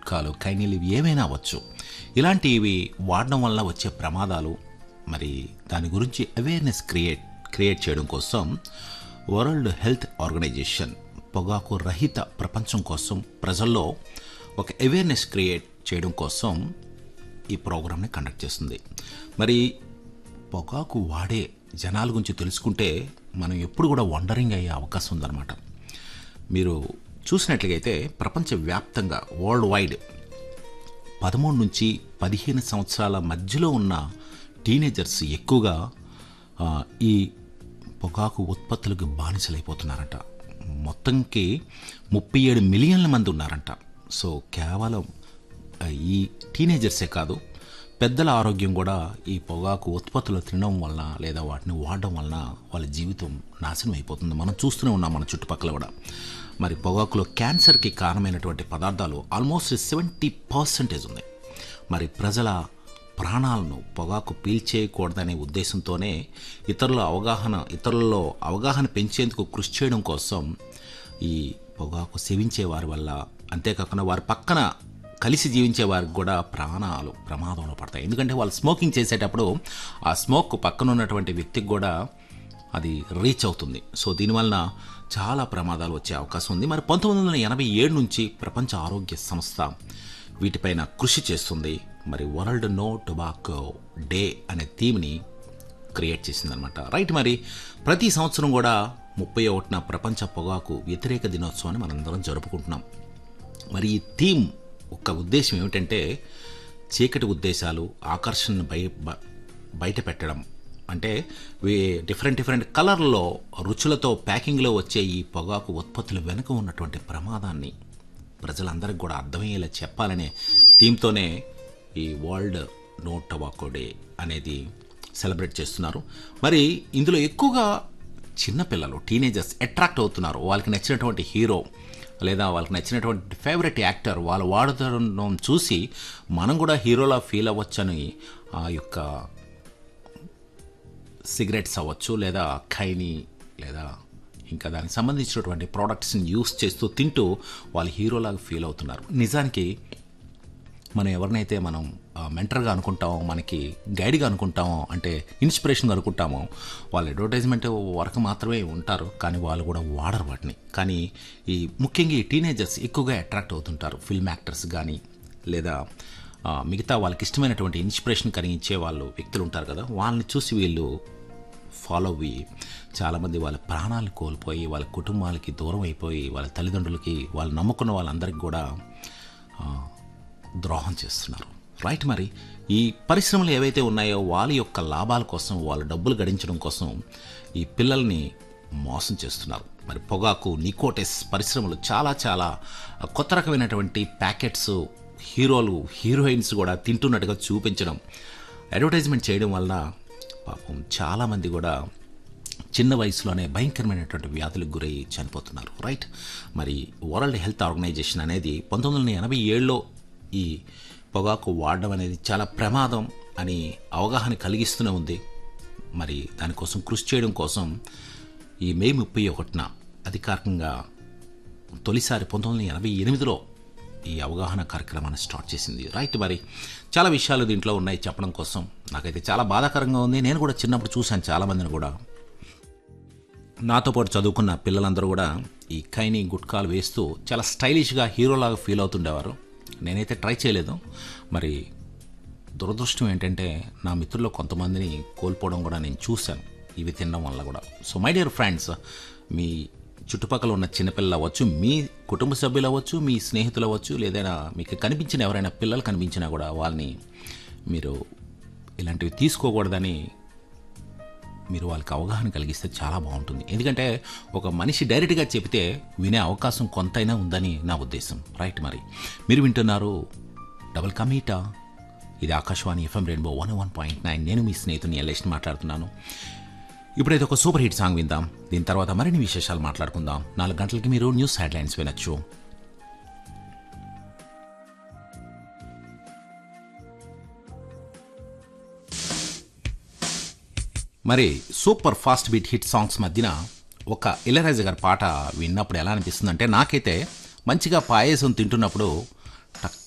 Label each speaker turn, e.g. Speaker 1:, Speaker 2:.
Speaker 1: గుట్కాలు కైనీలు ఇవి ఏమైనా అవ్వచ్చు ఇలాంటివి వాడడం వల్ల వచ్చే ప్రమాదాలు మరి దాని గురించి అవేర్నెస్ క్రియేట్ క్రియేట్ చేయడం కోసం వరల్డ్ హెల్త్ ఆర్గనైజేషన్ పొగాకు రహిత ప్రపంచం కోసం ప్రజల్లో ఒక అవేర్నెస్ క్రియేట్ చేయడం కోసం ఈ ప్రోగ్రామ్ని కండక్ట్ చేస్తుంది మరి పొగాకు వాడే జనాల గురించి తెలుసుకుంటే మనం ఎప్పుడు కూడా వండరింగ్ అయ్యే అవకాశం ఉందన్నమాట మీరు చూసినట్లయితే ప్రపంచవ్యాప్తంగా వరల్డ్ వైడ్ పదమూడు నుంచి పదిహేను సంవత్సరాల మధ్యలో ఉన్న టీనేజర్స్ ఎక్కువగా ఆ, ఈ పొగాకు ఉత్పత్తులకు బానిసలైపోతున్నారంట మొత్తంకి ముప్పై ఏడు మిలియన్ల మంది ఉన్నారంట సో కేవలం ఆ, ఈ టీనేజర్సే కాదు పెద్దల ఆరోగ్యం కూడా ఈ పొగాకు ఉత్పత్తులు తినడం వలన లేదా వాటిని వాడడం వలన వాళ్ళ జీవితం నాశనం అయిపోతుంది మనం చూస్తూనే ఉన్నాం మన చుట్టుపక్కల కూడా మరి పొగాకులో క్యాన్సర్కి కారణమైనటువంటి పదార్థాలు ఆల్మోస్ట్ సెవెంటీ పర్సెంటేజ్ ఉంది మరి ప్రజల ప్రాణాలను పొగాకు పీల్చేయకూడదనే ఉద్దేశంతోనే ఇతరుల అవగాహన ఇతరులలో అవగాహన పెంచేందుకు కృషి చేయడం కోసం ఈ పొగాకు సేవించే వారి వల్ల అంతేకాకుండా వారి పక్కన కలిసి జీవించే వారికి కూడా ప్రాణాలు ప్రమాదంలో పడతాయి ఎందుకంటే వాళ్ళు స్మోకింగ్ చేసేటప్పుడు ఆ స్మోక్ పక్కన ఉన్నటువంటి వ్యక్తికి కూడా అది రీచ్ అవుతుంది సో దీనివలన చాలా ప్రమాదాలు వచ్చే అవకాశం ఉంది మరి పంతొమ్మిది వందల ఎనభై ఏడు నుంచి ప్రపంచ ఆరోగ్య సంస్థ వీటిపైన కృషి చేస్తుంది మరి వరల్డ్ నో టొబాకో డే అనే థీమ్ని క్రియేట్ చేసిందనమాట రైట్ మరి ప్రతి సంవత్సరం కూడా ముప్పై ఒకటిన ప్రపంచ పొగాకు వ్యతిరేక దినోత్సవాన్ని మనందరం జరుపుకుంటున్నాం మరి ఈ థీమ్ ఒక ఉద్దేశం ఏమిటంటే చీకటి ఉద్దేశాలు ఆకర్షణను బయ బ- బయట పెట్టడం అంటే వీ- డిఫరెంట్ డిఫరెంట్ కలర్లో రుచులతో ప్యాకింగ్లో వచ్చే ఈ పొగాకు ఉత్పత్తుల వెనుక ఉన్నటువంటి ప్రమాదాన్ని ప్రజలందరికీ కూడా అర్థమయ్యేలా చెప్పాలనే థీమ్తోనే ఈ వరల్డ్ నో టొబాకో డే అనేది సెలబ్రేట్ చేస్తున్నారు మరి ఇందులో ఎక్కువగా చిన్నపిల్లలు టీనేజర్స్ అట్రాక్ట్ అవుతున్నారు వాళ్ళకి నచ్చినటువంటి హీరో లేదా వాళ్ళకి నచ్చినటువంటి ఫేవరెట్ యాక్టర్ వాళ్ళు వాడుతుండడం చూసి మనం కూడా హీరోలా ఫీల్ అవ్వచ్చని ఆ యొక్క సిగరెట్స్ అవ్వచ్చు లేదా ఖైని లేదా ఇంకా దానికి సంబంధించినటువంటి ప్రోడక్ట్స్ని యూస్ చేస్తూ తింటూ వాళ్ళు హీరోలాగా ఫీల్ అవుతున్నారు నిజానికి మనం ఎవరినైతే మనం ఆ, మెంటర్గా అనుకుంటామో మనకి గైడ్గా అనుకుంటామో అంటే ఇన్స్పిరేషన్గా అనుకుంటామో వాళ్ళ అడ్వర్టైజ్మెంట్ వరకు మాత్రమే ఉంటారు కానీ వాళ్ళు కూడా వాడరు వాటిని కానీ ఈ ముఖ్యంగా ఈ టీనేజర్స్ ఎక్కువగా అట్రాక్ట్ అవుతుంటారు ఫిల్మ్ యాక్టర్స్ కానీ లేదా ఆ, మిగతా వాళ్ళకి ఇష్టమైనటువంటి ఇన్స్పిరేషన్ కలిగించే వాళ్ళు వ్యక్తులు ఉంటారు కదా వాళ్ళని చూసి వీళ్ళు ఫాలో అయ్యి చాలామంది వాళ్ళ ప్రాణాలు కోల్పోయి వాళ్ళ కుటుంబాలకి దూరం అయిపోయి వాళ్ళ తల్లిదండ్రులకి వాళ్ళు నమ్ముకున్న వాళ్ళందరికీ కూడా ఆ, ద్రోహం చేస్తున్నారు రైట్ మరి ఈ పరిశ్రమలు ఏవైతే ఉన్నాయో వాళ్ళ యొక్క లాభాల కోసం వాళ్ళ డబ్బులు గడించడం కోసం ఈ పిల్లల్ని మోసం చేస్తున్నారు మరి పొగాకు నికోటెస్ పరిశ్రమలు చాలా చాలా కొత్త రకమైనటువంటి ప్యాకెట్స్ హీరోలు హీరోయిన్స్ కూడా తింటున్నట్టుగా చూపించడం అడ్వర్టైజ్మెంట్ చేయడం వల్ల పాపం చాలామంది కూడా చిన్న వయసులోనే భయంకరమైనటువంటి వ్యాధులకు గురై చనిపోతున్నారు రైట్ మరి వరల్డ్ హెల్త్ ఆర్గనైజేషన్ అనేది పంతొమ్మిది వందల ఎనభై ఏడులో ఈ పొగాకు వాడడం అనేది చాలా ప్రమాదం అని అవగాహన కలిగిస్తూనే ఉంది మరి దానికోసం కృషి చేయడం కోసం ఈ మే ముప్పై ఒకటిన అధికారికంగా తొలిసారి పంతొమ్మిది వందల ఎనభై ఎనిమిదిలో ఈ అవగాహన కార్యక్రమాన్ని స్టార్ట్ చేసింది రైట్ మరి చాలా విషయాలు దీంట్లో ఉన్నాయి చెప్పడం కోసం నాకైతే చాలా బాధాకరంగా ఉంది నేను కూడా చిన్నప్పుడు చూశాను చాలామందిని కూడా నాతో పాటు చదువుకున్న పిల్లలందరూ కూడా ఈ ఖైని గుట్కాలు వేస్తూ చాలా స్టైలిష్గా హీరోలాగా ఫీల్ అవుతుండేవారు నేనైతే ట్రై చేయలేదు మరి దురదృష్టం ఏంటంటే నా మిత్రుల్లో కొంతమందిని కోల్పోవడం కూడా నేను చూశాను ఇవి తినడం వల్ల కూడా సో మై డియర్ ఫ్రెండ్స్ మీ చుట్టుపక్కల ఉన్న చిన్నపిల్లలు అవ్వచ్చు మీ కుటుంబ సభ్యులు అవ్వచ్చు మీ స్నేహితులు అవ్వచ్చు లేదా మీకు కనిపించిన ఎవరైనా పిల్లలు కనిపించినా కూడా వాళ్ళని మీరు ఇలాంటివి తీసుకోకూడదని మీరు వాళ్ళకి అవగాహన కలిగిస్తే చాలా బాగుంటుంది ఎందుకంటే ఒక మనిషి డైరెక్ట్గా చెబితే వినే అవకాశం కొంతైనా ఉందని నా ఉద్దేశం రైట్ మరి మీరు వింటున్నారు డబల్ కమీటా ఇది Akashvani F M rainbow one one point nine నేను మీ స్నేహితుని ఎల్లేష్ని మాట్లాడుతున్నాను ఇప్పుడైతే ఒక సూపర్ హిట్ సాంగ్ విందాం దీని తర్వాత మరిన్ని విశేషాలు మాట్లాడుకుందాం నాలుగు గంటలకి మీరు న్యూస్ హెడ్లైన్స్ వినొచ్చు మరి super fast beat hit songs మధ్యన ఒక ఇళరాజు గారి పాట విన్నప్పుడు ఎలా అనిపిస్తుంది అంటే నాకైతే మంచిగా పాయసం తింటున్నప్పుడు టక్